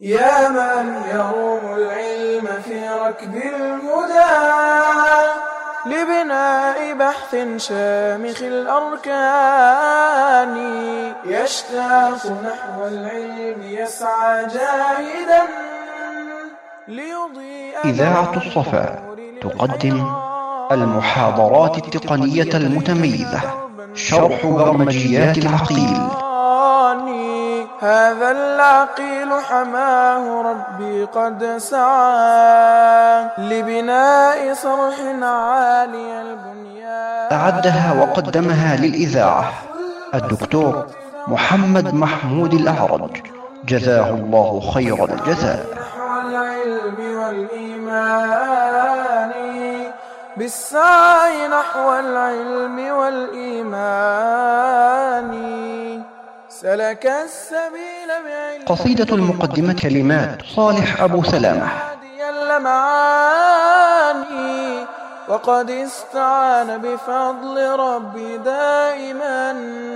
يا من يروم العلم في ركب الهدى لبناء بحث شامخ الأركان يشتاق نحو العلم يسعى جاهدا ليضيء إذاعة الصفا تقدم المحاضرات التقنية المتميزة شرح برمجيات العقيل هذا العقيل حماه ربي قد سعى لبناء صرح عالي البنيان أعدها وقدمها للإذاعة الدكتور محمد محمود الأعرج جزاه الله خير الجزاء نحو العلم والإيمان بالسعي نحو العلم والإيمان سلك السبيل بعلم قصيدة المقدمة كلمات صالح أبو سلامة هادي اللمعاني وقد استعان بفضل ربي دائما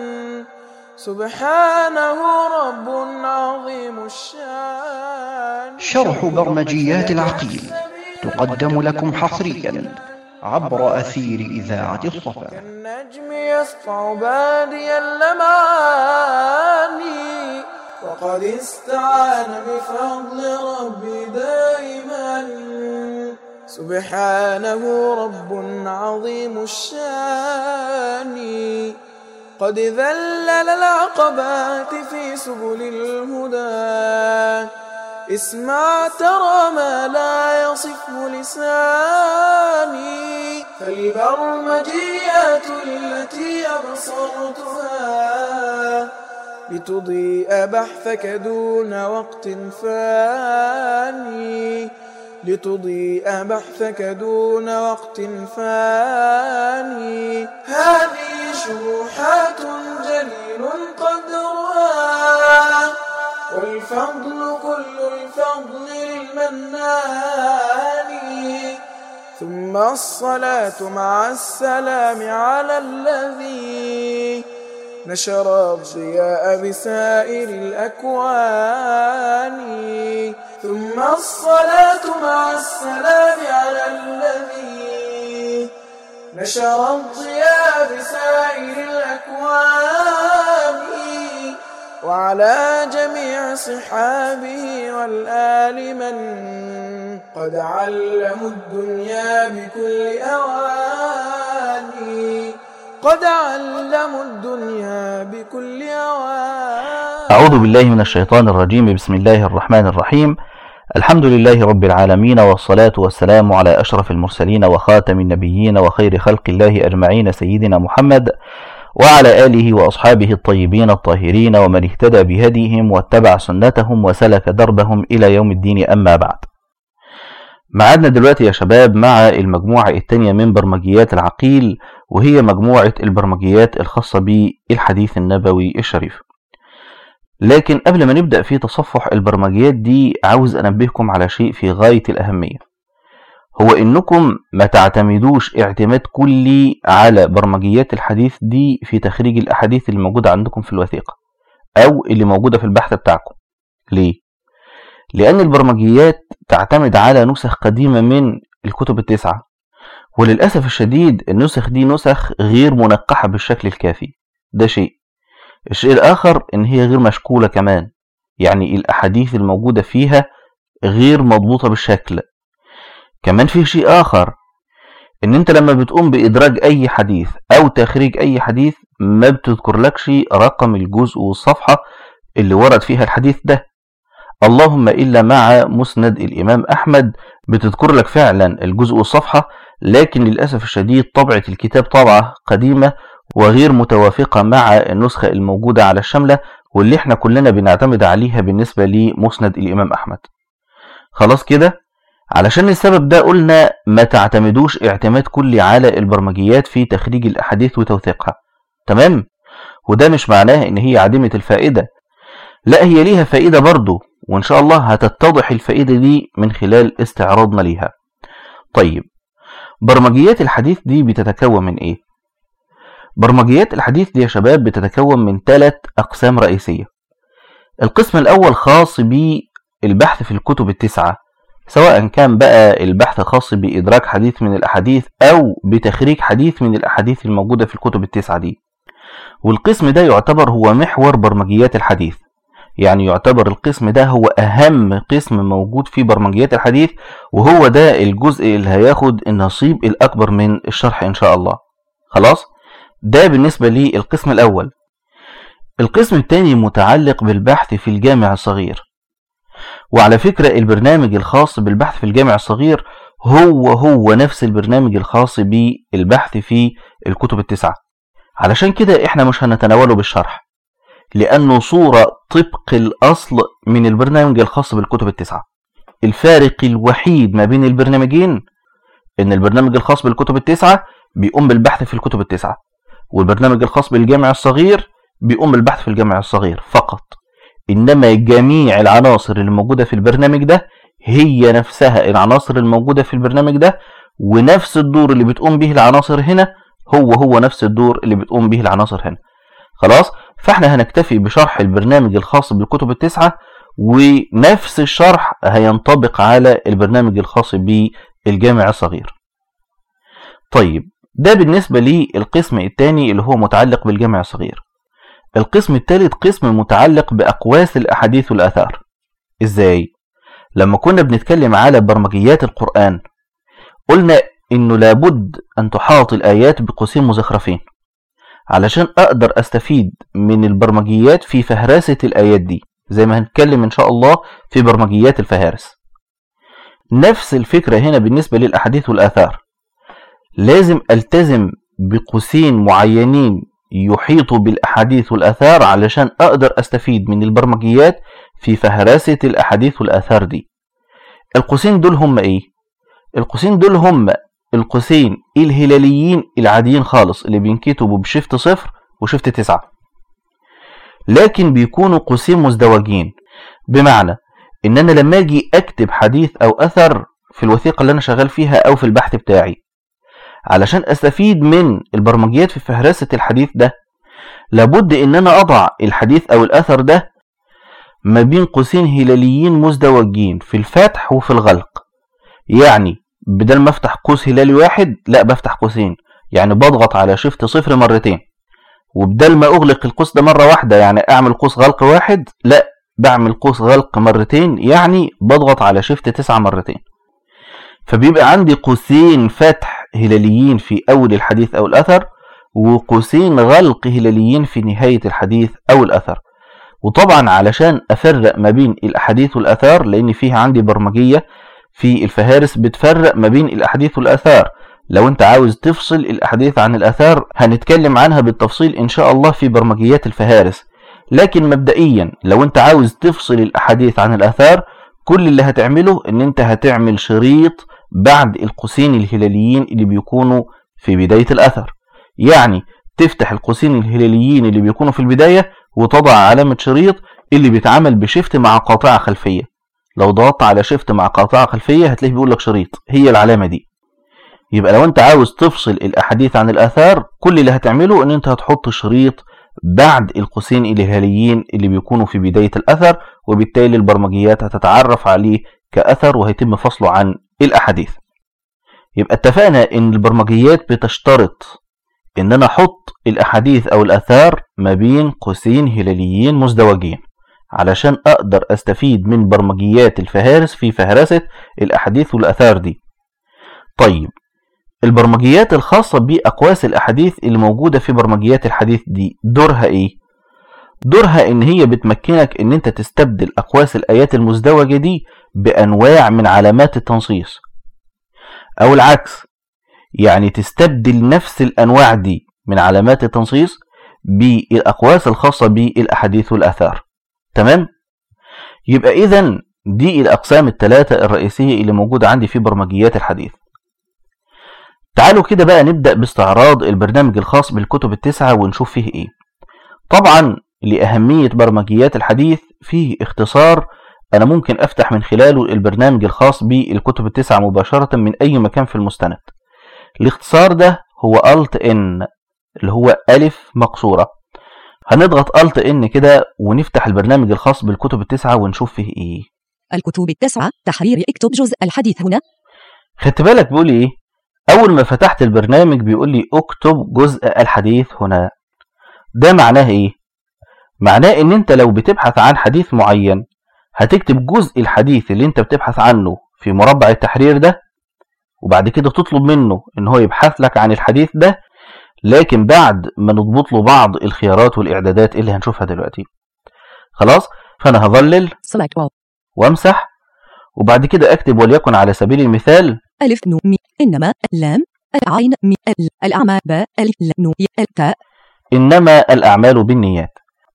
سبحانه رب عظيم الشان شرح برمجيات العقيل تقدم لكم حصريا عبر أثير إذاعة الصفا كالنجم يسطع بادي اللمعاني وقد استعان بفضل ربي دائما سبحانه رب عظيم الشان قد ذلل العقبات في سبل الهدى اسمع ترى ما لا يصفه لساني فالبرمجيات التي أبصرتها لتضيء بحثك دون وقت فاني لتضيء بحثك دون وقت فاني هذه شروحات جليل قدرها والفضل كل الفضل للمنان ثم الصلاة مع السلام على الذي نشر الضياء بسائر الأكوان ثم الصلاة مع السلام على الذي نشر الضياء بسائر الأكوان وعلى جميع صحابه والآل من قد علموا الدنيا بكل أواني قد علموا الدنيا بكل أواني أعوذ بالله من الشيطان الرجيم بسم الله الرحمن الرحيم الحمد لله رب العالمين والصلاة والسلام على أشرف المرسلين وخاتم النبيين وخير خلق الله أجمعين سيدنا محمد وعلى آله وأصحابه الطيبين الطاهرين ومن اهتدى بهديهم واتبع سنتهم وسلك دربهم إلى يوم الدين أما بعد معادنا دلوقتي يا شباب مع المجموعة التانية من برمجيات العقيل وهي مجموعة البرمجيات الخاصة بالحديث النبوي الشريف لكن قبل ما نبدأ في تصفح البرمجيات دي عاوز أنبهكم على شيء في غاية الأهمية هو انكم ما تعتمدوش اعتماد كلي على برمجيات الحديث دي في تخريج الاحاديث اللي موجوده عندكم في الوثيقه او اللي موجوده في البحث بتاعكم ليه لان البرمجيات تعتمد على نسخ قديمه من الكتب التسعه وللاسف الشديد النسخ دي نسخ غير منقحه بالشكل الكافي ده شيء الشيء الاخر ان هي غير مشكوله كمان يعني الاحاديث الموجوده فيها غير مضبوطه بالشكل كمان في شيء آخر إن أنت لما بتقوم بإدراج أي حديث أو تخريج أي حديث ما بتذكرلكش رقم الجزء والصفحة اللي ورد فيها الحديث ده اللهم إلا مع مسند الإمام أحمد بتذكر لك فعلا الجزء والصفحة لكن للأسف الشديد طبعة الكتاب طبعة قديمة وغير متوافقة مع النسخة الموجودة على الشملة واللي احنا كلنا بنعتمد عليها بالنسبة لمسند الإمام أحمد خلاص كده علشان السبب ده قلنا ما تعتمدوش اعتماد كلي على البرمجيات في تخريج الأحاديث وتوثيقها تمام وده مش معناه ان هي عديمة الفائدة لا هي ليها فائدة برضو وان شاء الله هتتضح الفائدة دي من خلال استعراضنا ليها طيب برمجيات الحديث دي بتتكون من ايه برمجيات الحديث دي يا شباب بتتكون من ثلاث اقسام رئيسية القسم الاول خاص البحث في الكتب التسعة سواء كان بقى البحث خاص بإدراك حديث من الأحاديث أو بتخريج حديث من الأحاديث الموجودة في الكتب التسعة دي والقسم ده يعتبر هو محور برمجيات الحديث يعني يعتبر القسم ده هو أهم قسم موجود في برمجيات الحديث وهو ده الجزء اللي هياخد النصيب الأكبر من الشرح إن شاء الله خلاص ده بالنسبة للقسم الأول القسم الثاني متعلق بالبحث في الجامع الصغير وعلى فكرة البرنامج الخاص بالبحث في الجامع الصغير هو هو نفس البرنامج الخاص بالبحث في الكتب التسعة علشان كده احنا مش هنتناوله بالشرح لأنه صورة طبق الأصل من البرنامج الخاص بالكتب التسعة الفارق الوحيد ما بين البرنامجين إن البرنامج الخاص بالكتب التسعة بيقوم بالبحث في الكتب التسعة والبرنامج الخاص بالجامع الصغير بيقوم بالبحث في الجامع الصغير فقط إنما جميع العناصر اللي موجودة في البرنامج ده هي نفسها العناصر الموجودة في البرنامج ده ونفس الدور اللي بتقوم به العناصر هنا هو هو نفس الدور اللي بتقوم به العناصر هنا خلاص فاحنا هنكتفي بشرح البرنامج الخاص بالكتب التسعة ونفس الشرح هينطبق على البرنامج الخاص بالجامع الصغير طيب ده بالنسبة للقسم الثاني اللي هو متعلق بالجامع الصغير القسم الثالث قسم متعلق بأقواس الأحاديث والآثار إزاي؟ لما كنا بنتكلم على برمجيات القرآن قلنا إنه لابد أن تحاط الآيات بقوسين مزخرفين علشان أقدر أستفيد من البرمجيات في فهرسة الآيات دي زي ما هنتكلم إن شاء الله في برمجيات الفهارس نفس الفكرة هنا بالنسبة للأحاديث والآثار لازم ألتزم بقوسين معينين يحيطوا بالأحاديث والآثار علشان أقدر أستفيد من البرمجيات في فهرسة الأحاديث والآثار دي القوسين دول هم إيه؟ القوسين دول هم القوسين الهلاليين العاديين خالص اللي بينكتبوا بشفت صفر وشفت تسعة لكن بيكونوا قوسين مزدوجين بمعنى ان انا لما اجي اكتب حديث او اثر في الوثيقة اللي انا شغال فيها او في البحث بتاعي علشان استفيد من البرمجيات في فهرسة الحديث ده لابد ان انا اضع الحديث او الاثر ده ما بين قوسين هلاليين مزدوجين في الفتح وفي الغلق يعني بدل ما افتح قوس هلالي واحد لا بفتح قوسين يعني بضغط على شيفت صفر مرتين وبدل ما اغلق القوس ده مره واحده يعني اعمل قوس غلق واحد لا بعمل قوس غلق مرتين يعني بضغط على شيفت تسعة مرتين فبيبقى عندي قوسين فتح هلاليين في اول الحديث او الاثر وقوسين غلق هلاليين في نهايه الحديث او الاثر وطبعا علشان افرق ما بين الاحاديث والاثار لان فيها عندي برمجيه في الفهارس بتفرق ما بين الاحاديث والاثار لو انت عاوز تفصل الاحاديث عن الاثار هنتكلم عنها بالتفصيل ان شاء الله في برمجيات الفهارس لكن مبدئيا لو انت عاوز تفصل الاحاديث عن الاثار كل اللي هتعمله ان انت هتعمل شريط بعد القوسين الهلاليين اللي بيكونوا في بداية الاثر يعني تفتح القوسين الهلاليين اللي بيكونوا في البداية وتضع علامة شريط اللي بيتعمل بشفت مع قاطعة خلفية لو ضغطت على شيفت مع قاطعة خلفية هتلاقيه بيقول لك شريط هي العلامة دي يبقى لو انت عاوز تفصل الاحاديث عن الاثار كل اللي هتعمله ان انت هتحط شريط بعد القوسين الهلاليين اللي بيكونوا في بداية الاثر وبالتالي البرمجيات هتتعرف عليه كاثر وهيتم فصله عن الاحاديث يبقى اتفقنا ان البرمجيات بتشترط ان انا احط الاحاديث او الاثار ما بين قوسين هلاليين مزدوجين علشان اقدر استفيد من برمجيات الفهارس في فهرسة الاحاديث والاثار دي طيب البرمجيات الخاصة بأقواس الأحاديث اللي موجودة في برمجيات الحديث دي دورها إيه؟ دورها إن هي بتمكنك إن أنت تستبدل أقواس الآيات المزدوجة دي بأنواع من علامات التنصيص أو العكس يعني تستبدل نفس الأنواع دي من علامات التنصيص بالأقواس الخاصة بالأحاديث والآثار تمام؟ يبقى إذا دي الأقسام الثلاثة الرئيسية اللي موجودة عندي في برمجيات الحديث تعالوا كده بقى نبدأ باستعراض البرنامج الخاص بالكتب التسعة ونشوف فيه ايه طبعا لأهمية برمجيات الحديث فيه اختصار أنا ممكن أفتح من خلاله البرنامج الخاص بالكتب التسعة مباشرة من أي مكان في المستند الاختصار ده هو Alt N اللي هو ألف مقصورة هنضغط Alt N كده ونفتح البرنامج الخاص بالكتب التسعة ونشوف فيه ايه الكتب التسعة تحرير اكتب جزء الحديث هنا خدت بالك بيقول لي ايه اول ما فتحت البرنامج بيقول لي اكتب جزء الحديث هنا ده معناه ايه معناه ان انت لو بتبحث عن حديث معين هتكتب جزء الحديث اللي انت بتبحث عنه في مربع التحرير ده وبعد كده تطلب منه ان هو يبحث لك عن الحديث ده لكن بعد ما نضبط له بعض الخيارات والاعدادات اللي هنشوفها دلوقتي خلاص فانا هظلل select all وامسح وبعد كده اكتب وليكن على سبيل المثال ألف نو مي إنما لام عين مي ال الأعمى باء ألف ل نو ي ال تاء انما الاعمال بالنيات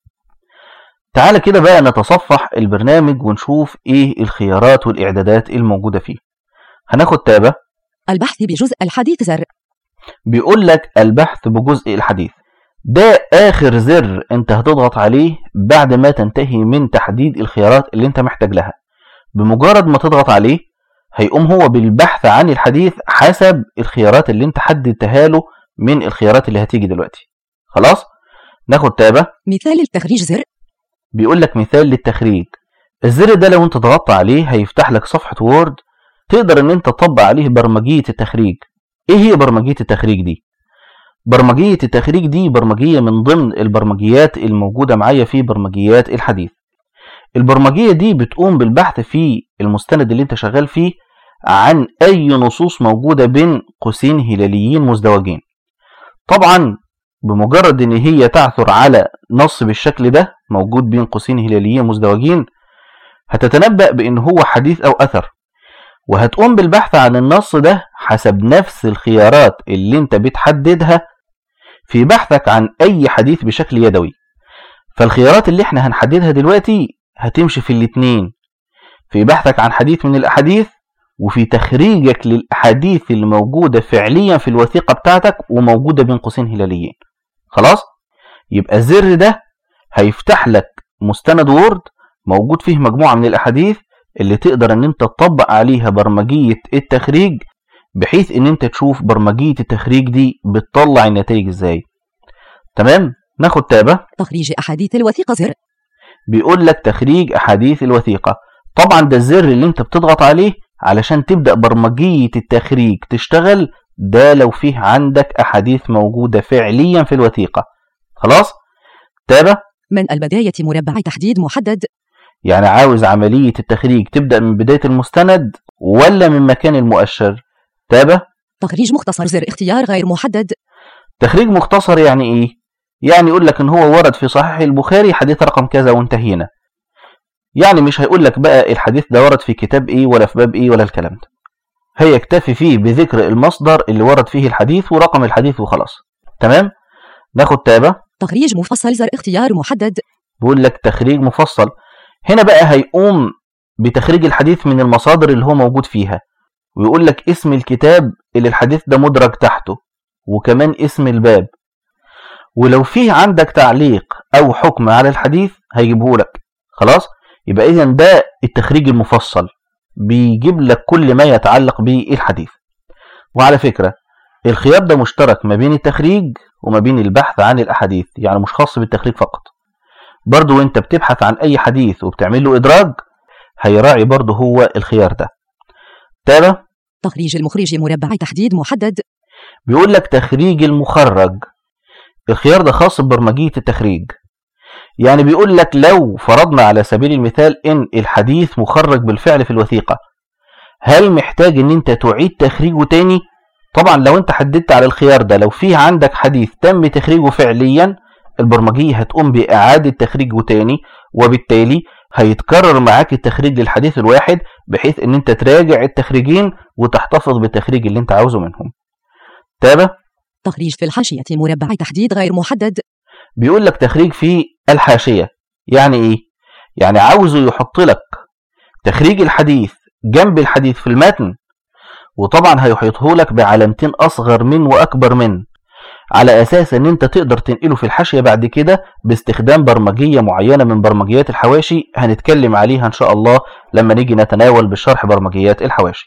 تعالى كده بقى نتصفح البرنامج ونشوف ايه الخيارات والاعدادات الموجودة فيه هناخد تابة البحث بجزء الحديث زر بيقول لك البحث بجزء الحديث ده اخر زر انت هتضغط عليه بعد ما تنتهي من تحديد الخيارات اللي انت محتاج لها بمجرد ما تضغط عليه هيقوم هو بالبحث عن الحديث حسب الخيارات اللي انت حددتها له من الخيارات اللي هتيجي دلوقتي خلاص ناخد تابة مثال التخريج زر بيقول لك مثال للتخريج الزر ده لو انت ضغطت عليه هيفتح لك صفحة وورد تقدر ان انت تطبق عليه برمجية التخريج ايه هي برمجية التخريج دي برمجية التخريج دي برمجية من ضمن البرمجيات الموجودة معايا في برمجيات الحديث البرمجية دي بتقوم بالبحث في المستند اللي انت شغال فيه عن اي نصوص موجودة بين قوسين هلاليين مزدوجين طبعا بمجرد ان هي تعثر على نص بالشكل ده موجود بين قوسين هلاليين مزدوجين هتتنبأ بان هو حديث او اثر وهتقوم بالبحث عن النص ده حسب نفس الخيارات اللي انت بتحددها في بحثك عن اي حديث بشكل يدوي فالخيارات اللي احنا هنحددها دلوقتي هتمشي في الاتنين في بحثك عن حديث من الاحاديث وفي تخريجك للاحاديث اللي موجودة فعليا في الوثيقة بتاعتك وموجودة بين قوسين هلاليين خلاص يبقى الزر ده هيفتح لك مستند وورد موجود فيه مجموعة من الاحاديث اللي تقدر ان انت تطبق عليها برمجية التخريج بحيث ان انت تشوف برمجية التخريج دي بتطلع النتائج ازاي تمام ناخد تابة تخريج أحاديث الوثيقة زر بيقول لك تخريج احاديث الوثيقة طبعا ده الزر اللي انت بتضغط عليه علشان تبدأ برمجية التخريج تشتغل ده لو فيه عندك احاديث موجودة فعليا في الوثيقة خلاص تابة من البداية مربع تحديد محدد يعني عاوز عملية التخريج تبدأ من بداية المستند ولا من مكان المؤشر تابة تخريج مختصر زر اختيار غير محدد تخريج مختصر يعني ايه يعني يقول لك ان هو ورد في صحيح البخاري حديث رقم كذا وانتهينا يعني مش هيقول لك بقى الحديث ده ورد في كتاب ايه ولا في باب ايه ولا الكلام ده هيكتفي فيه بذكر المصدر اللي ورد فيه الحديث ورقم الحديث وخلاص تمام ناخد تابة تخريج مفصل زر اختيار محدد بيقول لك تخريج مفصل هنا بقى هيقوم بتخريج الحديث من المصادر اللي هو موجود فيها ويقول لك اسم الكتاب اللي الحديث ده مدرج تحته وكمان اسم الباب ولو فيه عندك تعليق او حكم على الحديث هيجيبه لك خلاص يبقى اذا ده التخريج المفصل بيجيب لك كل ما يتعلق بالحديث وعلى فكرة الخيار ده مشترك ما بين التخريج وما بين البحث عن الاحاديث يعني مش خاص بالتخريج فقط برضو وانت بتبحث عن اي حديث وبتعمل له ادراج هيراعي برضو هو الخيار ده تابع تخريج المخرج مربع تحديد محدد بيقول لك تخريج المخرج الخيار ده خاص ببرمجية التخريج يعني بيقول لك لو فرضنا على سبيل المثال ان الحديث مخرج بالفعل في الوثيقة هل محتاج ان انت تعيد تخريجه تاني طبعا لو انت حددت على الخيار ده لو فيه عندك حديث تم تخريجه فعليا البرمجية هتقوم بإعادة تخريجه تاني وبالتالي هيتكرر معاك التخريج للحديث الواحد بحيث ان انت تراجع التخريجين وتحتفظ بالتخريج اللي انت عاوزه منهم تابع تخريج في الحاشية مربع تحديد غير محدد بيقول لك تخريج في الحاشية يعني ايه يعني عاوزه يحط لك تخريج الحديث جنب الحديث في المتن وطبعا هيحيطه لك بعلامتين اصغر من واكبر من على اساس ان انت تقدر تنقله في الحاشية بعد كده باستخدام برمجية معينة من برمجيات الحواشي هنتكلم عليها ان شاء الله لما نيجي نتناول بالشرح برمجيات الحواشي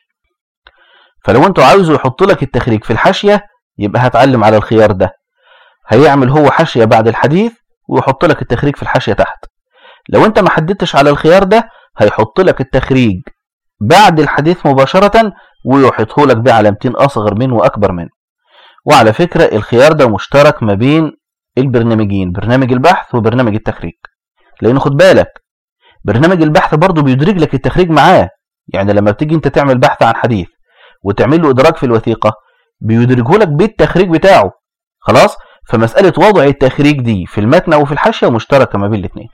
فلو انت عاوزه يحط لك التخريج في الحاشية يبقى هتعلم على الخيار ده هيعمل هو حاشية بعد الحديث ويحط لك التخريج في الحاشية تحت لو انت ما حددتش على الخيار ده هيحط لك التخريج بعد الحديث مباشرة ويحيطه لك بعلامتين أصغر منه وأكبر منه وعلى فكرة الخيار ده مشترك ما بين البرنامجين برنامج البحث وبرنامج التخريج لأن خد بالك برنامج البحث برضه بيدرج لك التخريج معاه يعني لما بتيجي انت تعمل بحث عن حديث وتعمل له ادراج في الوثيقه بيدرجه لك بالتخريج بتاعه خلاص فمساله وضع التخريج دي في المتن او في الحاشيه مشتركه ما بين الاثنين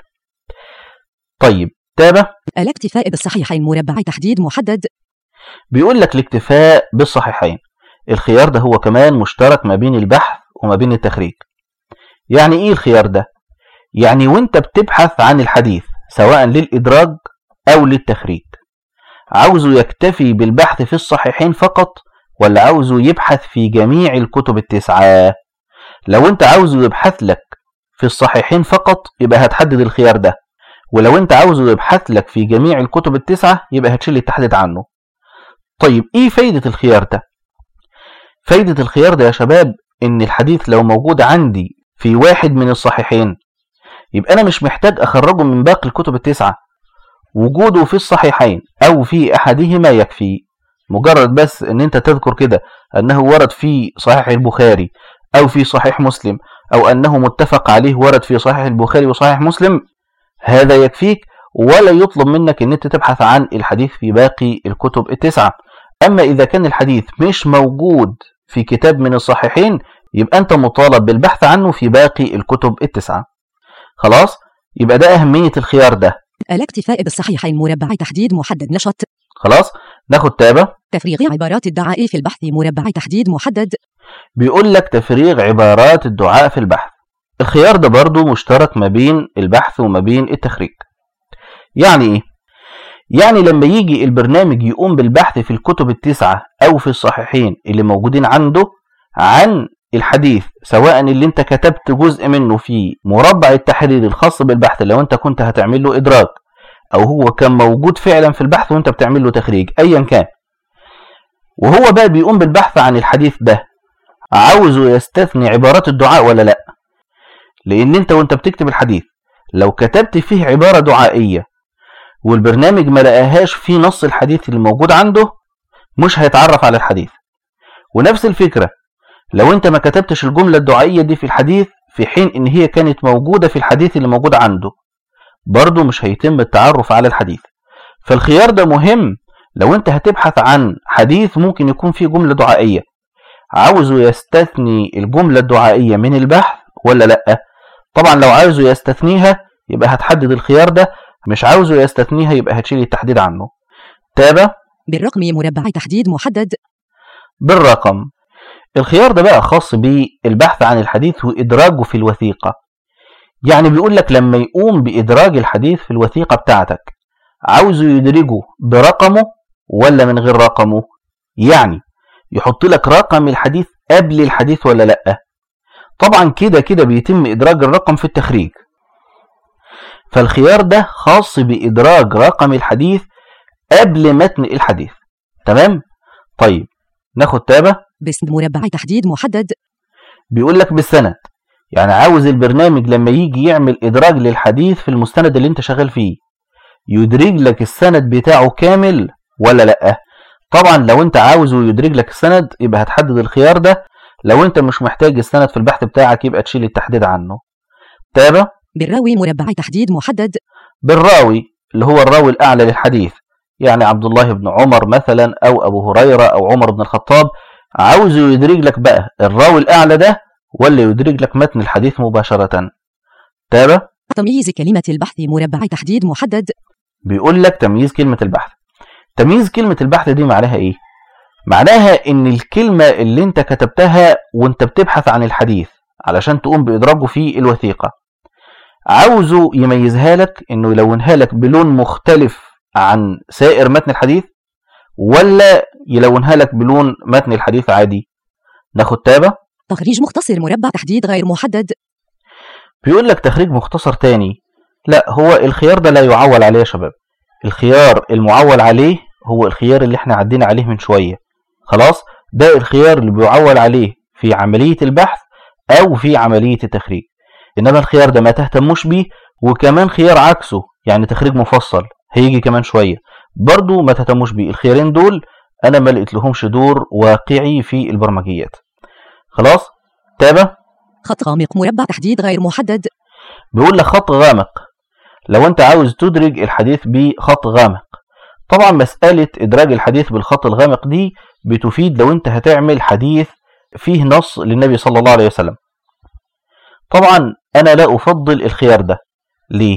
طيب تابع الاكتفاء بالصحيحين مربع تحديد محدد بيقول لك الاكتفاء بالصحيحين الخيار ده هو كمان مشترك ما بين البحث وما بين التخريج يعني ايه الخيار ده يعني وانت بتبحث عن الحديث سواء للإدراج أو للتخريج عاوزه يكتفي بالبحث في الصحيحين فقط ولا عاوزه يبحث في جميع الكتب التسعة لو انت عاوزه يبحث لك في الصحيحين فقط يبقى هتحدد الخيار ده ولو انت عاوزه يبحث لك في جميع الكتب التسعة يبقى هتشيل التحديد عنه طيب ايه فايدة الخيار ده فايدة الخيار ده يا شباب ان الحديث لو موجود عندي في واحد من الصحيحين يبقى انا مش محتاج اخرجه من باقي الكتب التسعة وجوده في الصحيحين او في احدهما يكفي مجرد بس ان انت تذكر كده انه ورد في صحيح البخاري او في صحيح مسلم او انه متفق عليه ورد في صحيح البخاري وصحيح مسلم هذا يكفيك ولا يطلب منك ان انت تبحث عن الحديث في باقي الكتب التسعة اما اذا كان الحديث مش موجود في كتاب من الصحيحين يبقى انت مطالب بالبحث عنه في باقي الكتب التسعة خلاص يبقى ده أهمية الخيار ده الاكتفاء بالصحيحين مربع تحديد محدد نشط خلاص ناخد تابة تفريغ عبارات الدعاء في البحث مربع تحديد محدد بيقول لك تفريغ عبارات الدعاء في البحث الخيار ده برضو مشترك ما بين البحث وما بين التخريج يعني ايه يعني لما يجي البرنامج يقوم بالبحث في الكتب التسعة أو في الصحيحين اللي موجودين عنده عن الحديث سواء اللي انت كتبت جزء منه في مربع التحرير الخاص بالبحث لو انت كنت هتعمل له ادراك او هو كان موجود فعلا في البحث وانت بتعمل له تخريج ايا كان وهو بقى بيقوم بالبحث عن الحديث ده عاوزه يستثني عبارات الدعاء ولا لا لان انت وانت بتكتب الحديث لو كتبت فيه عبارة دعائية والبرنامج ما لقاهاش في نص الحديث اللي موجود عنده مش هيتعرف على الحديث ونفس الفكرة لو انت ما كتبتش الجملة الدعائية دي في الحديث في حين ان هي كانت موجودة في الحديث اللي موجود عنده برضه مش هيتم التعرف على الحديث فالخيار ده مهم لو انت هتبحث عن حديث ممكن يكون فيه جملة دعائية عاوزه يستثني الجملة الدعائية من البحث ولا لأ طبعا لو عاوزه يستثنيها يبقى هتحدد الخيار ده مش عاوزه يستثنيها يبقى هتشيل التحديد عنه تابع بالرقم مربع تحديد محدد بالرقم الخيار ده بقى خاص بالبحث عن الحديث وإدراجه في الوثيقة يعني بيقول لك لما يقوم بإدراج الحديث في الوثيقة بتاعتك عاوزه يدرجه برقمه ولا من غير رقمه يعني يحط لك رقم الحديث قبل الحديث ولا لأ طبعا كده كده بيتم إدراج الرقم في التخريج فالخيار ده خاص بإدراج رقم الحديث قبل متن الحديث تمام طيب ناخد تابة باسم مربع تحديد محدد بيقول لك بالسند يعني عاوز البرنامج لما يجي يعمل إدراج للحديث في المستند اللي انت شغال فيه يدرج لك السند بتاعه كامل ولا لأ طبعا لو انت عاوزه يدرج لك السند يبقى هتحدد الخيار ده لو انت مش محتاج السند في البحث بتاعك يبقى تشيل التحديد عنه تابع بالراوي مربع تحديد محدد بالراوي اللي هو الراوي الأعلى للحديث يعني عبد الله بن عمر مثلا أو أبو هريرة أو عمر بن الخطاب عاوزه يدرج لك بقى الراوي الأعلى ده ولا يدرج لك متن الحديث مباشرة تابع تمييز كلمة البحث مربع تحديد محدد بيقول لك تمييز كلمة البحث تمييز كلمة البحث دي معناها ايه معناها ان الكلمة اللي انت كتبتها وانت بتبحث عن الحديث علشان تقوم بإدراجه في الوثيقة عاوزه يميزها لك انه يلونها لك بلون مختلف عن سائر متن الحديث ولا يلونها لك بلون متن الحديث عادي ناخد تابة تخريج مختصر مربع تحديد غير محدد بيقول لك تخريج مختصر تاني لا هو الخيار ده لا يعول عليه يا شباب الخيار المعول عليه هو الخيار اللي احنا عدينا عليه من شوية خلاص ده الخيار اللي بيعول عليه في عملية البحث او في عملية التخريج انما الخيار ده ما تهتموش بيه وكمان خيار عكسه يعني تخريج مفصل هيجي كمان شويه برضو ما تهتموش بيه الخيارين دول انا ما لقيت لهمش دور واقعي في البرمجيات خلاص تابع خط غامق مربع تحديد غير محدد بيقول لك خط غامق لو انت عاوز تدرج الحديث بخط غامق طبعا مسألة إدراج الحديث بالخط الغامق دي بتفيد لو انت هتعمل حديث فيه نص للنبي صلى الله عليه وسلم طبعا أنا لا أفضل الخيار ده ليه؟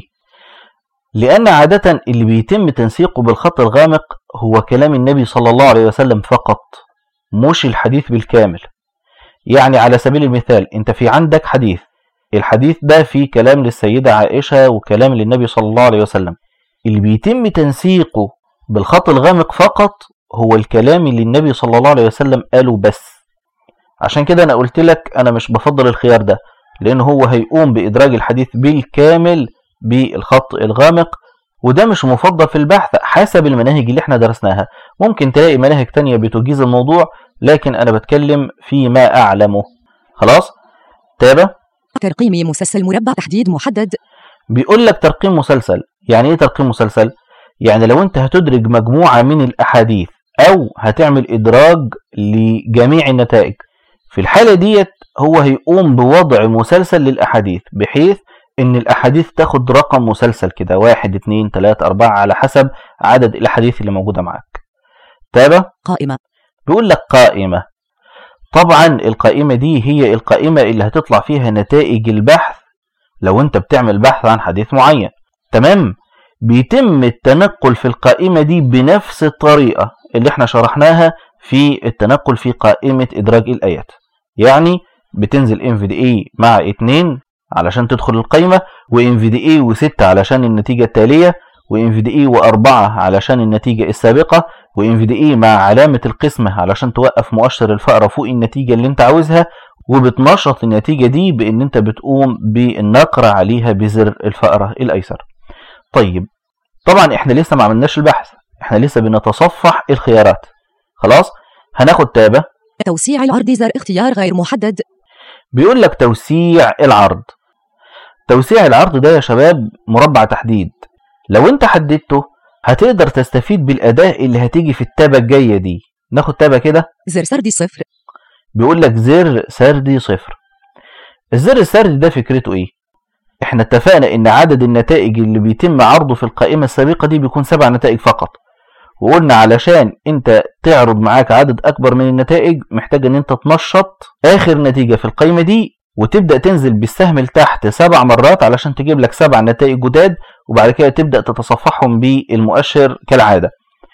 لأن عادة اللي بيتم تنسيقه بالخط الغامق هو كلام النبي صلى الله عليه وسلم فقط مش الحديث بالكامل يعني على سبيل المثال انت في عندك حديث الحديث ده فيه كلام للسيدة عائشة وكلام للنبي صلى الله عليه وسلم اللي بيتم تنسيقه بالخط الغامق فقط هو الكلام اللي النبي صلى الله عليه وسلم قاله بس عشان كده انا قلت لك انا مش بفضل الخيار ده لان هو هيقوم بادراج الحديث بالكامل بالخط الغامق وده مش مفضل في البحث حسب المناهج اللي احنا درسناها ممكن تلاقي مناهج تانية بتجيز الموضوع لكن انا بتكلم فيما اعلمه خلاص تابع ترقيم مسلسل مربع تحديد محدد بيقول لك ترقيم مسلسل يعني ايه ترقيم مسلسل يعني لو انت هتدرج مجموعة من الاحاديث او هتعمل ادراج لجميع النتائج في الحالة ديت هو هيقوم بوضع مسلسل للاحاديث بحيث ان الاحاديث تاخد رقم مسلسل كده واحد اتنين تلاتة اربعة على حسب عدد الاحاديث اللي موجودة معاك تابع قائمة بيقول لك قائمة طبعا القائمة دي هي القائمة اللي هتطلع فيها نتائج البحث لو انت بتعمل بحث عن حديث معين تمام بيتم التنقل في القائمة دي بنفس الطريقة اللي احنا شرحناها في التنقل في قائمة إدراج الآيات يعني بتنزل NVDA مع 2 علشان تدخل القائمة و NVDA و6 علشان النتيجة التالية و NVDA و4 علشان النتيجة السابقة و NVDA مع علامة القسمة علشان توقف مؤشر الفأرة فوق النتيجة اللي انت عاوزها وبتنشط النتيجة دي بان انت بتقوم بالنقر عليها بزر الفأرة الايسر طيب طبعا احنا لسه ما عملناش البحث احنا لسه بنتصفح الخيارات خلاص هناخد تابة توسيع العرض زر اختيار غير محدد بيقول لك توسيع العرض توسيع العرض ده يا شباب مربع تحديد لو انت حددته هتقدر تستفيد بالأداة اللي هتيجي في التابة الجاية دي ناخد تابة كده زر سردي صفر بيقول لك زر سردي صفر الزر السردي ده فكرته ايه احنا اتفقنا ان عدد النتائج اللي بيتم عرضه في القائمة السابقة دي بيكون سبع نتائج فقط وقلنا علشان انت تعرض معاك عدد اكبر من النتائج محتاج ان انت تنشط اخر نتيجة في القائمة دي وتبدأ تنزل بالسهم لتحت سبع مرات علشان تجيب لك سبع نتائج جداد وبعد كده تبدأ تتصفحهم بالمؤشر كالعادة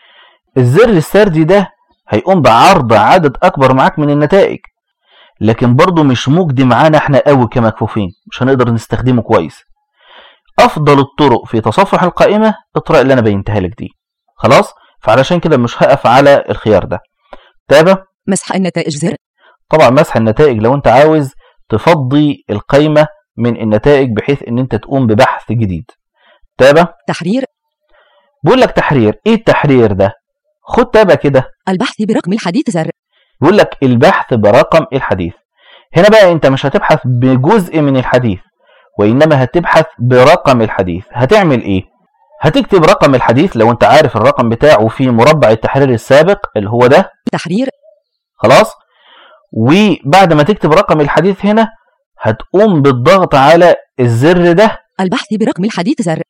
الزر السردي ده هيقوم بعرض عدد اكبر معاك من النتائج لكن برضه مش مجدي معانا احنا قوي كمكفوفين مش هنقدر نستخدمه كويس افضل الطرق في تصفح القائمة الطرق اللي انا بينتهي لك دي خلاص فعلشان كده مش هقف على الخيار ده تابع مسح النتائج زر طبعا مسح النتائج لو انت عاوز تفضي القائمة من النتائج بحيث ان انت تقوم ببحث جديد تابع تحرير بيقول لك تحرير ايه التحرير ده خد تابع كده البحث برقم الحديث زر بيقول لك البحث برقم الحديث هنا بقى انت مش هتبحث بجزء من الحديث وانما هتبحث برقم الحديث هتعمل ايه هتكتب رقم الحديث لو انت عارف الرقم بتاعه في مربع التحرير السابق اللي هو ده تحرير خلاص وبعد ما تكتب رقم الحديث هنا هتقوم بالضغط على الزر ده البحث برقم الحديث زر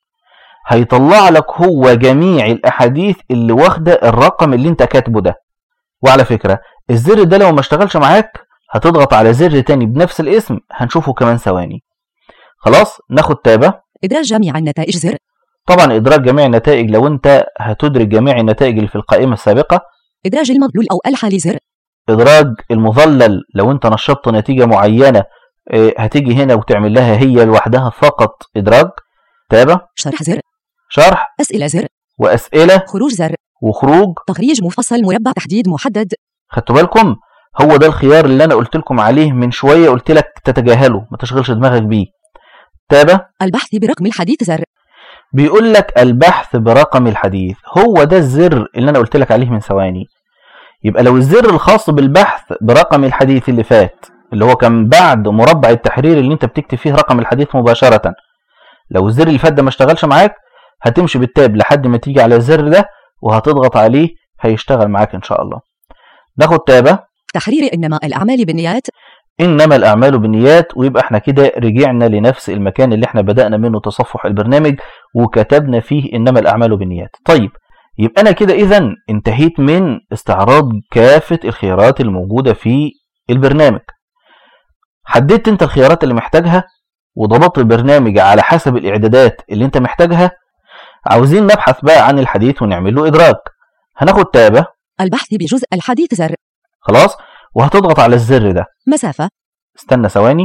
هيطلع لك هو جميع الاحاديث اللي واخده الرقم اللي انت كاتبه ده وعلى فكره الزر ده لو ما اشتغلش معاك هتضغط على زر تاني بنفس الاسم هنشوفه كمان ثواني خلاص ناخد تابة إدراج جميع النتائج زر طبعا ادراج جميع النتائج لو انت هتدرج جميع النتائج اللي في القائمة السابقة إدراج المضلول أو الحالي زر ادراج المظلل لو انت نشطت نتيجة معينة اه، هتيجي هنا وتعمل لها هي لوحدها فقط ادراج تابة شرح زر شرح أسئلة زر واسئلة خروج زر وخروج تخريج مفصل مربع تحديد محدد خدتوا بالكم هو ده الخيار اللي انا قلت لكم عليه من شوية قلت لك تتجاهله ما تشغلش دماغك بيه تابة البحث برقم الحديث زر بيقول لك البحث برقم الحديث هو ده الزر اللي انا قلت لك عليه من ثواني يبقى لو الزر الخاص بالبحث برقم الحديث اللي فات اللي هو كان بعد مربع التحرير اللي انت بتكتب فيه رقم الحديث مباشرة لو الزر اللي فات ده ما اشتغلش معاك هتمشي بالتاب لحد ما تيجي على الزر ده وهتضغط عليه هيشتغل معاك ان شاء الله ناخد تابة تحرير إنما الأعمال بالنيات انما الاعمال بالنيات ويبقى احنا كده رجعنا لنفس المكان اللي احنا بدأنا منه تصفح البرنامج وكتبنا فيه انما الاعمال بالنيات طيب يبقى انا كده اذا انتهيت من استعراض كافة الخيارات الموجودة في البرنامج حددت انت الخيارات اللي محتاجها وضبطت البرنامج على حسب الاعدادات اللي انت محتاجها عاوزين نبحث بقى عن الحديث ونعمل له ادراج هناخد تابة البحث بجزء الحديث زر خلاص وهتضغط على الزر ده مسافة استنى ثواني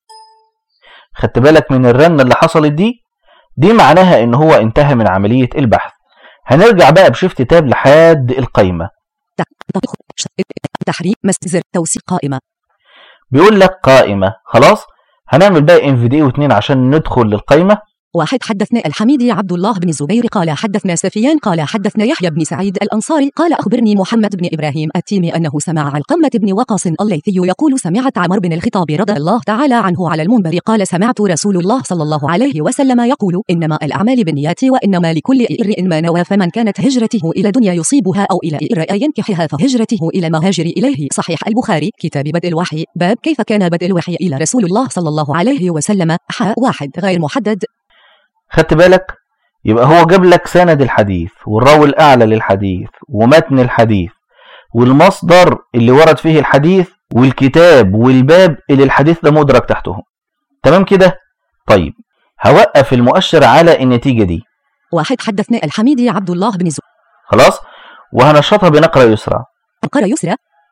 خدت بالك من الرنة اللي حصلت دي دي معناها ان هو انتهى من عملية البحث هنرجع بقى بشيفت تاب لحد القايمة تطبيق تحرير مس زر توثيق قائمة بيقول لك قائمة خلاص هنعمل بقى ام فيديو 2 عشان ندخل للقايمة واحد حدثنا الحميدي عبد الله بن الزبير قال حدثنا سفيان قال حدثنا يحيى بن سعيد الأنصاري قال أخبرني محمد بن إبراهيم التيمي أنه سمع علقمة بن وقاص الليثي يقول سمعت عمر بن الخطاب رضي الله تعالى عنه على المنبر قال سمعت رسول الله صلى الله عليه وسلم يقول إنما الأعمال بالنيات وإنما لكل امرئ ما نوى فمن كانت هجرته إلى دنيا يصيبها أو إلى امرأة ينكحها فهجرته إلى ما هاجر إليه صحيح البخاري كتاب بدء الوحي باب كيف كان بدء الوحي إلى رسول الله صلى الله عليه وسلم حاء واحد غير محدد خدت بالك يبقى هو جاب لك سند الحديث والراوي الأعلى للحديث ومتن الحديث والمصدر اللي ورد فيه الحديث والكتاب والباب اللي الحديث ده مدرج تحتهم تمام كده طيب هوقف المؤشر على النتيجة دي واحد حدثنا الحميدي عبد الله بن الزبير خلاص وهنشطها بنقرة يسرى قرأ يسرى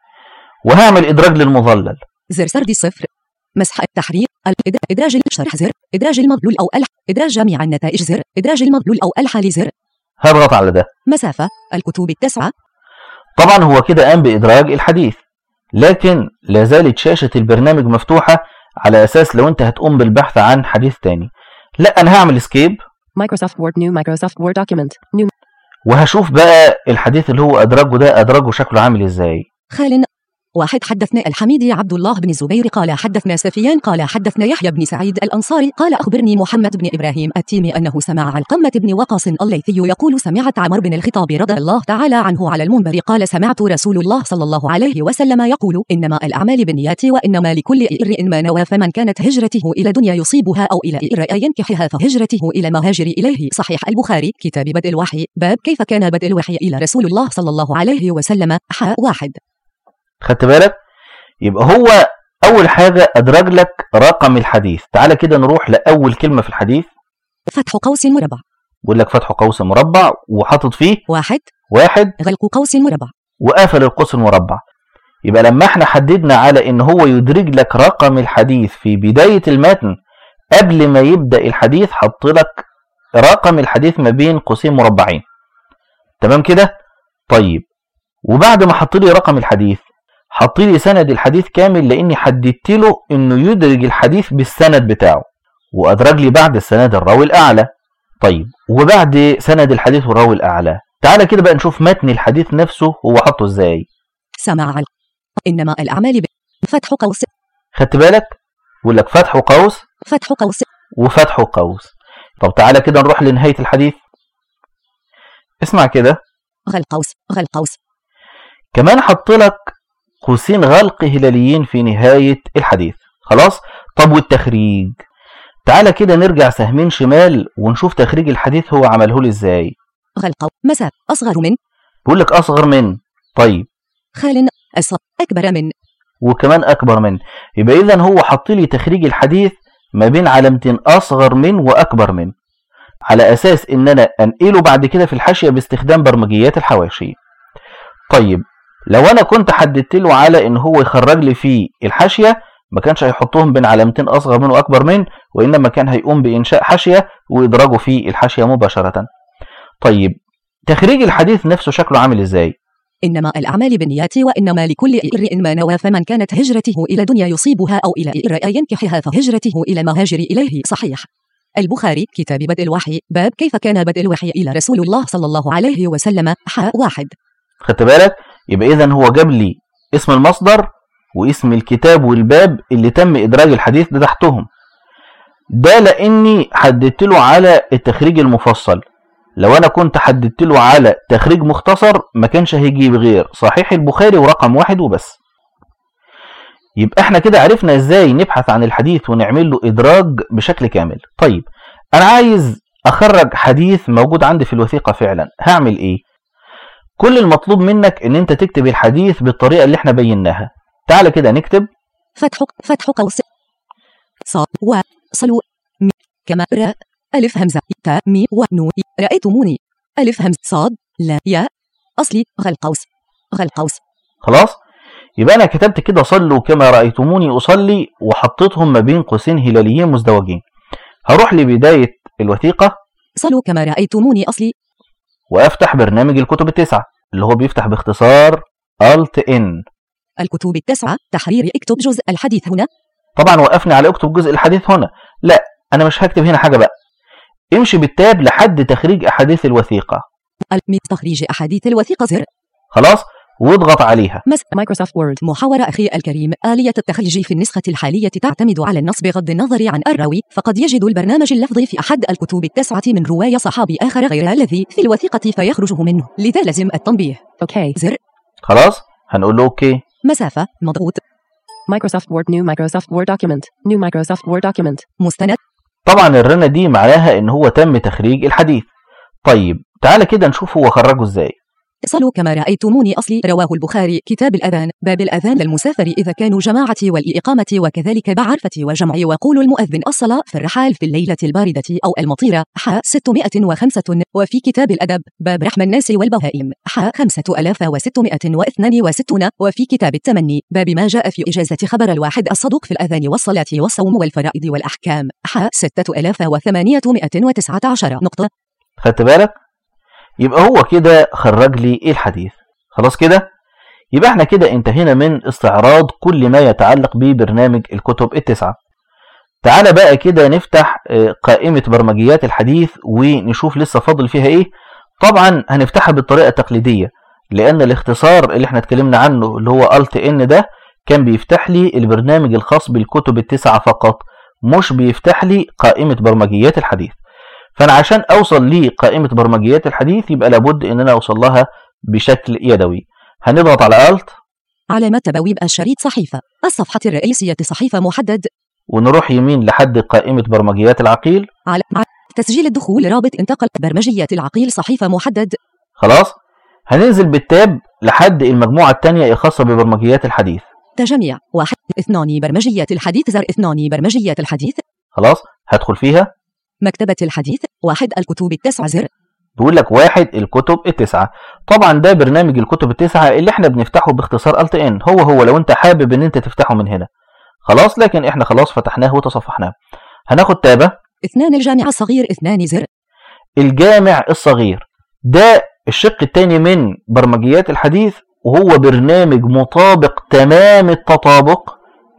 وهعمل إدراج للمظلل زر سرد صفر مسح التحرير الإد- إدراج الشرح زر إدراج المضلول أو ألح إدراج جميع النتائج زر إدراج المضلول أو الحال زر هضغط على ده مسافة الكتب التسعة طبعا هو كده قام بإدراج الحديث لكن لا زالت شاشة البرنامج مفتوحة على أساس لو أنت هتقوم بالبحث عن حديث تاني لا أنا هعمل اسكيب Microsoft Word New Microsoft Word document. New وهشوف بقى الحديث اللي هو أدرجه ده أدرجه شكله عامل إزاي خال واحد حدثنا الحميدي عبد الله بن الزبير قال حدثنا سفيان قال حدثنا يحيى بن سعيد الأنصاري قال أخبرني محمد بن إبراهيم التيمي أنه سمع علقمة بن وقاص الليثي يقول سمعت عمر بن الخطاب رضي الله تعالى عنه على المنبر قال سمعت رسول الله صلى الله عليه وسلم يقول إنما الأعمال بالنيات وإنما لكل امرئ ما نوى فمن كانت هجرته إلى دنيا يصيبها أو إلى امرأة ينكحها فهجرته إلى ما هاجر إليه صحيح البخاري كتاب بدء الوحي باب كيف كان بدء الوحي إلى رسول الله صلى الله عليه وسلم حاء واحد خدت بالك يبقى هو أول حاجة أدرج لك رقم الحديث تعالى كده نروح لأول كلمة في الحديث فتح قوس مربع بيقول لك فتح قوس مربع وحاطط فيه واحد واحد غلق قوس مربع وقافل القوس المربع يبقى لما احنا حددنا على ان هو يدرج لك رقم الحديث في بداية المتن قبل ما يبدأ الحديث حط لك رقم الحديث ما بين قوسين مربعين تمام كده طيب وبعد ما حط لي رقم الحديث حط لي سند الحديث كامل لاني حددت له انه يدرج الحديث بالسند بتاعه وادرج لي بعد السند الراوي الاعلى طيب وبعد سند الحديث والراوي الاعلى تعالى كده بقى نشوف متن الحديث نفسه هو حطه ازاي سمع علق إنما الأعمال ب... فتح قوس خدت بالك يقول لك فتح قوس فتح قوس وفتح قوس طب تعالى كده نروح لنهاية الحديث اسمع كده غل قوس غل قوس كمان حط لك قوسين غلق هلاليين في نهاية الحديث خلاص طب والتخريج تعالى كده نرجع سهمين شمال ونشوف تخريج الحديث هو عمله لي ازاي غل قوس مساء أصغر من بيقول لك اصغر من طيب خال أصغر أكبر من وكمان اكبر من يبقى اذا هو حط لي تخريج الحديث ما بين علامتين اصغر من واكبر من على اساس ان انا انقله بعد كده في الحاشيه باستخدام برمجيات الحواشي طيب لو انا كنت حددت له على ان هو يخرج لي في الحاشيه ما كانش هيحطهم بين علامتين اصغر من واكبر من وانما كان هيقوم بانشاء حاشيه وادراجه في الحاشيه مباشره طيب تخريج الحديث نفسه شكله عامل ازاي إنما الأعمال بالنيات وإنما لكل امرئ ما نوى فمن كانت هجرته إلى دنيا يصيبها أو إلى امرأة ينكحها فهجرته إلى ما هاجر إليه صحيح البخاري كتاب بدء الوحي باب كيف كان بدء الوحي إلى رسول الله صلى الله عليه وسلم حاء واحد خدت بالك يبقى اذا هو جاب لي اسم المصدر واسم الكتاب والباب اللي تم ادراج الحديث ده تحتهم ده لاني حددت له على التخريج المفصل لو انا كنت حددت له على تخريج مختصر ما كانش هيجيب غير صحيح البخاري ورقم واحد وبس يبقى احنا كده عرفنا ازاي نبحث عن الحديث ونعمل له ادراج بشكل كامل طيب انا عايز اخرج حديث موجود عندي في الوثيقة فعلا هعمل ايه كل المطلوب منك ان انت تكتب الحديث بالطريقة اللي احنا بيناها تعال كده نكتب فتح فتح قوس صاد و صلو م كما راء ألف همزة تاء مي ونون رأيتموني ألف همزة صاد لا يا أصلي غل قوس غل قوس خلاص يبقى انا كتبت كده صلوا كما رأيتموني اصلي وحطيتهم ما بين قوسين هلاليين مزدوجين هروح لبداية الوثيقة صلوا كما رأيتموني أصلي وافتح برنامج الكتب التسعة اللي هو بيفتح باختصار Alt N الكتب التسعة تحرير اكتب جزء الحديث هنا طبعا وقفني على اكتب جزء الحديث هنا لا انا مش هكتب هنا حاجة بقى امشي بالتاب لحد تخريج احاديث الوثيقة من تخريج أحاديث الوثيقة زر خلاص واضغط عليها مس Microsoft Word. محاورة أخي الكريم آلية التخريج في النسخة الحالية تعتمد على النص بغض النظر عن الراوي فقد يجد البرنامج اللفظي في أحد الكتب التسعة من رواية صحابي آخر غير الذي في الوثيقة فيخرج منه لذا لازم التنبيه OK. زر خلاص هنقول له اوكي مسافة مضغوط Microsoft Word. New Microsoft Word document. New Microsoft Word document. مستند طبعا الرنة دي معناها ان هو تم تخريج الحديث طيب تعالى كده نشوف هو خرجه ازاي صلوا كما رأيتموني أصلي رواه البخاري كتاب الأذان باب الأذان للمسافر إذا كانوا جماعة والإقامة وكذلك بعرفة وجمع وقول المؤذن الصلاة في الرحال في الليلة الباردة أو المطيرة ح 605 وفي كتاب الأدب باب رحم الناس والبهائم ح 5662 وفي كتاب التمني باب ما جاء في إجازة خبر الواحد الصدوق في الأذان والصلاة والصوم والفرائض والأحكام ح 6819 نقطة خدت بالك يبقى هو كده خرج لي الحديث خلاص كده يبقى احنا كده انتهينا من استعراض كل ما يتعلق ببرنامج الكتب التسعة تعالى بقى كده نفتح آه، قائمة برمجيات الحديث ونشوف لسه فاضل فيها ايه طبعا هنفتحها بالطريقة التقليدية لان الاختصار اللي احنا اتكلمنا عنه اللي هو Alt N ده كان بيفتح لي البرنامج الخاص بالكتب التسعة فقط مش بيفتح لي قائمة برمجيات الحديث فانا عشان اوصل لقائمة برمجيات الحديث يبقى لابد ان انا اوصل لها بشكل يدوي هنضغط على Alt علامات تبويب الشريط صحيفة الصفحة الرئيسية صحيفة محدد ونروح يمين لحد قائمة برمجيات العقيل على مع تسجيل الدخول رابط انتقل برمجية العقيل صحيفة محدد خلاص هننزل بالتاب لحد المجموعة التانية الخاصة ببرمجيات الحديث تجميع واحد اثنان برمجية الحديث زر اثنان برمجية الحديث خلاص هدخل فيها مكتبة الحديث واحد الكتب التسعة زر بيقول لك واحد الكتب التسعة طبعا ده برنامج الكتب التسعة اللي احنا بنفتحه باختصار Alt N هو هو لو انت حابب ان انت تفتحه من هنا خلاص لكن احنا خلاص فتحناه وتصفحناه هناخد تابة اثنان الجامع الصغير اثنان زر الجامع الصغير ده الشق الثاني من برمجيات الحديث وهو برنامج مطابق تمام التطابق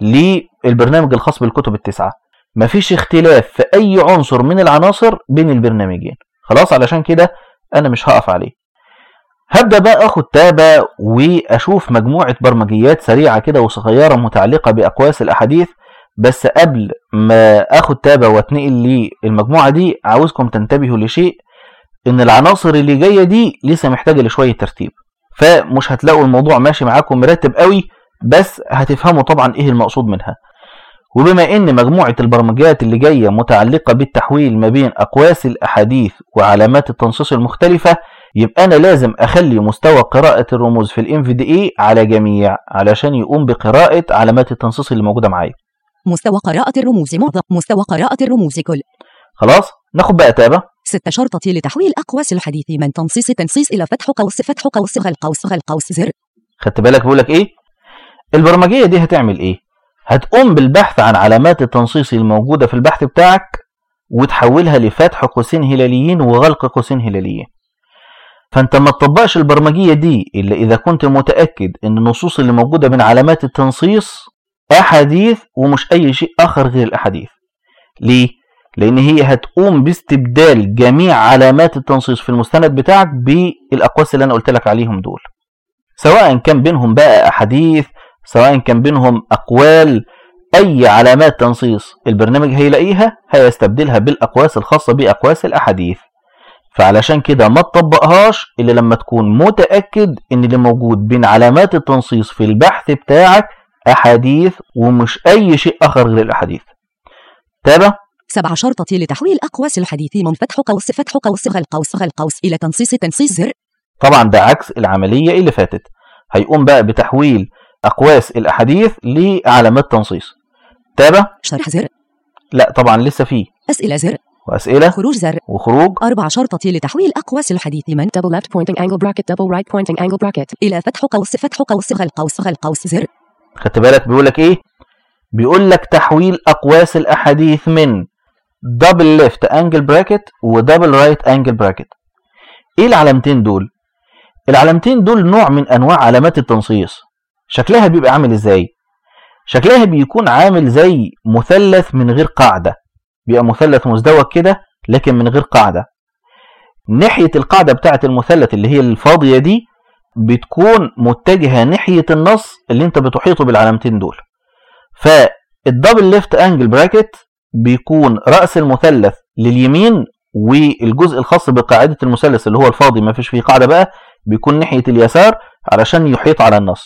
للبرنامج الخاص بالكتب التسعة مفيش اختلاف في أي عنصر من العناصر بين البرنامجين خلاص علشان كده أنا مش هقف عليه هبدأ بقى أخد تابة وأشوف مجموعة برمجيات سريعة كده وصغيرة متعلقة بأقواس الأحاديث بس قبل ما أخد تابة وأتنقل للمجموعة دي عاوزكم تنتبهوا لشيء إن العناصر اللي جاية دي لسه محتاجة لشوية ترتيب فمش هتلاقوا الموضوع ماشي معاكم مرتب قوي بس هتفهموا طبعا إيه المقصود منها وبما ان مجموعة البرمجيات اللي جاية متعلقة بالتحويل ما بين اقواس الاحاديث وعلامات التنصيص المختلفة يبقى انا لازم اخلي مستوى قراءة الرموز في الام في دي اي على جميع علشان يقوم بقراءة علامات التنصيص اللي موجودة معايا مستوى قراءة الرموز معظم مستوى قراءة الرموز كل خلاص ناخد بقى تابة ست شرطة لتحويل أقواس الحديث من تنصيص تنصيص إلى فتح قوس فتح قوس غل قوس غل قوس زر خدت بالك بقول لك ايه البرمجية دي هتعمل ايه هتقوم بالبحث عن علامات التنصيص الموجودة في البحث بتاعك وتحولها لفتح قوسين هلاليين وغلق قوسين هلاليين فانت ما تطبقش البرمجية دي الا اذا كنت متأكد ان النصوص اللي موجودة من علامات التنصيص احاديث ومش اي شيء اخر غير الاحاديث ليه لان هي هتقوم باستبدال جميع علامات التنصيص في المستند بتاعك بالاقواس اللي انا قلت لك عليهم دول سواء كان بينهم بقى احاديث سواء كان بينهم أقوال أي علامات تنصيص البرنامج هيلاقيها هيستبدلها بالأقواس الخاصة بأقواس الأحاديث فعلشان كده ما تطبقهاش الا لما تكون متاكد ان اللي موجود بين علامات التنصيص في البحث بتاعك احاديث ومش اي شيء اخر غير الاحاديث تابع سبع شرطة لتحويل أقواس الحديث من فتح قوس فتح قوس غل قوس غل قوس إلى تنصيص تنصيص زر طبعا ده عكس العمليه اللي فاتت هيقوم بقى بتحويل اقواس الاحاديث لعلامات تنصيص تابع شرح زر لا طبعا لسه فيه أسئلة زر واسئله خروج زر وخروج أربع شرطة لتحويل أقواس الحديث من Double left pointing angle bracket. Double right pointing angle bracket. إلى فتح قوس فتح قوس غل قوس غل قوس زر خدت بالك بيقول لك ايه بيقول لك تحويل اقواس الاحاديث من دبل ليفت انجل براكت ودبل رايت انجل براكت ايه العلامتين دول العلامتين دول نوع من انواع علامات التنصيص شكلها بيبقى عامل ازاي شكلها بيكون عامل زي مثلث من غير قاعده بيبقى مثلث مزدوج كده لكن من غير قاعده ناحيه القاعده بتاعه المثلث اللي هي الفاضيه دي بتكون متجهه ناحيه النص اللي انت بتحيطه بالعلامتين دول فالدبل ليفت انجل براكت بيكون راس المثلث لليمين والجزء الخاص بقاعده المثلث اللي هو الفاضي ما فيش فيه قاعده بقى بيكون ناحيه اليسار علشان يحيط على النص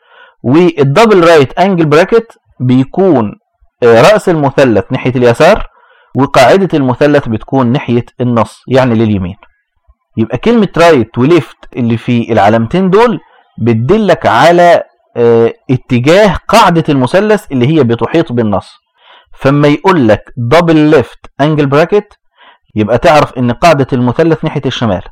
والدبل رايت انجل براكت بيكون آه، راس المثلث ناحيه اليسار وقاعده المثلث بتكون ناحيه النص يعني لليمين يبقى كلمه رايت وليفت اللي في العلامتين دول بتدلك على آه، اتجاه قاعده المثلث اللي هي بتحيط بالنص فما يقول لك دبل ليفت انجل براكت يبقى تعرف ان قاعده المثلث ناحيه الشمال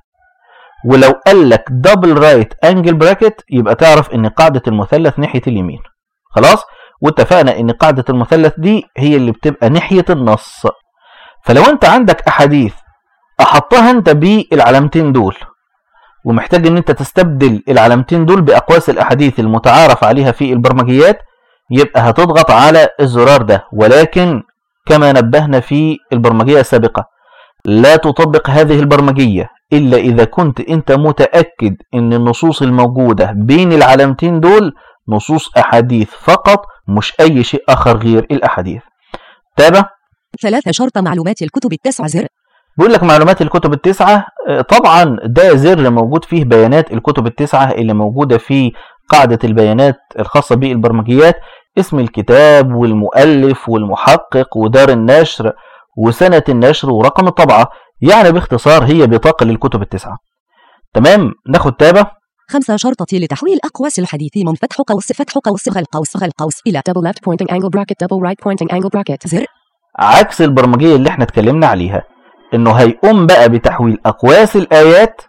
ولو قال لك دبل رايت انجل براكت يبقى تعرف ان قاعده المثلث ناحيه اليمين خلاص واتفقنا ان قاعده المثلث دي هي اللي بتبقى ناحيه النص فلو انت عندك احاديث احطها انت بالعلامتين دول ومحتاج ان انت تستبدل العلامتين دول باقواس الاحاديث المتعارف عليها في البرمجيات يبقى هتضغط على الزرار ده ولكن كما نبهنا في البرمجيه السابقه لا تطبق هذه البرمجيه الا اذا كنت انت متاكد ان النصوص الموجوده بين العلامتين دول نصوص احاديث فقط مش اي شيء اخر غير الاحاديث تابع ثلاثة شرط معلومات الكتب التسعة زر بيقول لك معلومات الكتب التسعة آه، طبعا ده زر موجود فيه بيانات الكتب التسعة اللي موجودة في قاعدة البيانات الخاصة بالبرمجيات اسم الكتاب والمؤلف والمحقق ودار النشر وسنة النشر ورقم الطبعة يعني باختصار هي بطاقة للكتب التسعة تمام ناخد تابة خمسة شرطة لتحويل أقواس الحديث من فتح قوس فتح قوس غل قوس غل قوس إلى Double left pointing angle bracket. Double right pointing angle bracket. زر عكس البرمجية اللي احنا اتكلمنا عليها انه هيقوم بقى بتحويل اقواس الايات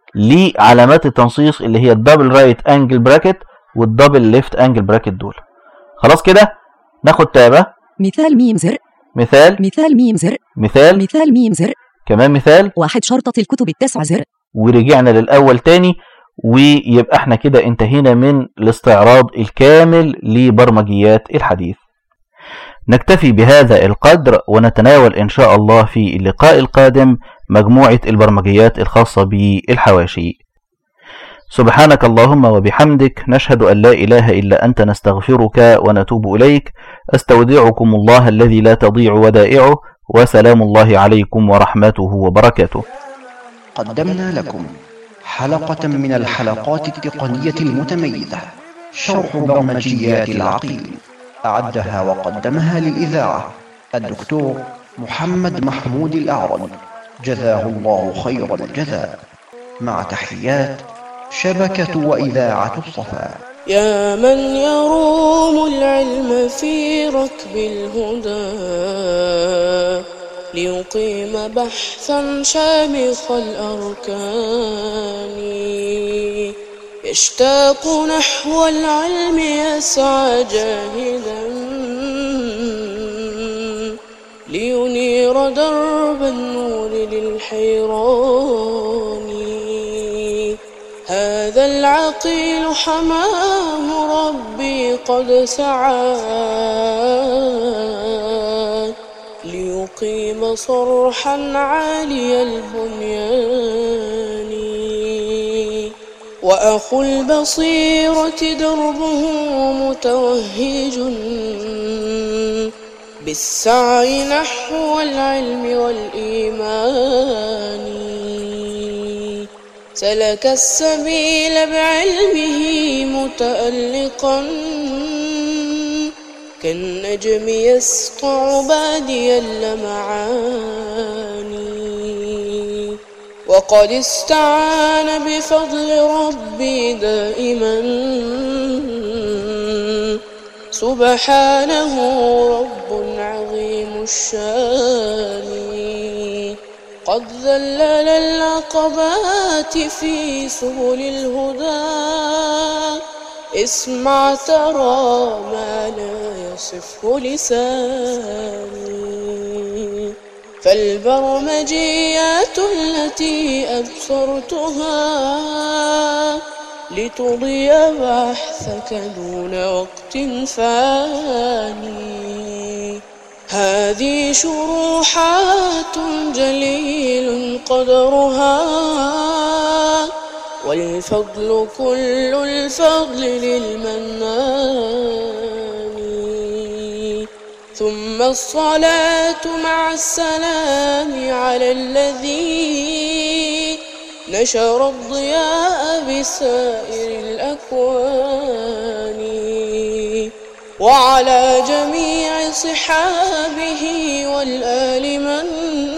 لعلامات التنصيص اللي هي الدبل رايت انجل براكت والدبل ليفت انجل براكت دول خلاص كده ناخد تابة مثال ميم زر مثال مثال ميم زر مثال مثال ميم زر كمان مثال واحد شرطة الكتب التسعة زر ورجعنا للاول تاني ويبقى احنا كده انتهينا من الاستعراض الكامل لبرمجيات الحديث نكتفي بهذا القدر ونتناول ان شاء الله في اللقاء القادم مجموعة البرمجيات الخاصة بالحواشي سبحانك اللهم وبحمدك نشهد أن لا إله إلا أنت نستغفرك ونتوب إليك أستودعكم الله الذي لا تضيع ودائعه وسلام الله عليكم ورحمته وبركاته قدمنا لكم حلقة من الحلقات التقنية المتميزة شرح برمجيات العقيل أعدها وقدمها للإذاعة الدكتور محمد محمود الأعرج جزاه الله خير الجزاء مع تحيات شبكة وإذاعة الصفا يا من يروم العلم في ركب الهدى ليقيم بحثا شامخ الأركان يشتاق نحو العلم يسعى جاهدا لينير درب النور للحيران هذا العقيل حماه ربي قد سعى ليقيم صرحا عالي البنيان وأخو البصيرة دربه متوهج بالسعي نحو العلم والإيمان سلك السبيل بعلمه متألقا كالنجم يسطع بادي اللمعان وقد استعان بفضل ربي دائما سبحانه رب عظيم الشان قد ذلل العقبات في سبل الهدى اسمع ترى ما لا يصفه لساني فالبرمجيات التي أبصرتها لتضي بحثك دون وقت فاني هذه شروحات جليل قدرها والفضل كل الفضل للمنان ثم الصلاة مع السلام على الذي نشر الضياء بسائر الأكوان وعلى جميع صحابه والآل من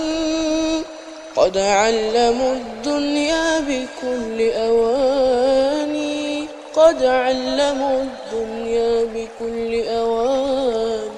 قد علموا الدنيا بكل أواني قد علموا الدنيا بكل أواني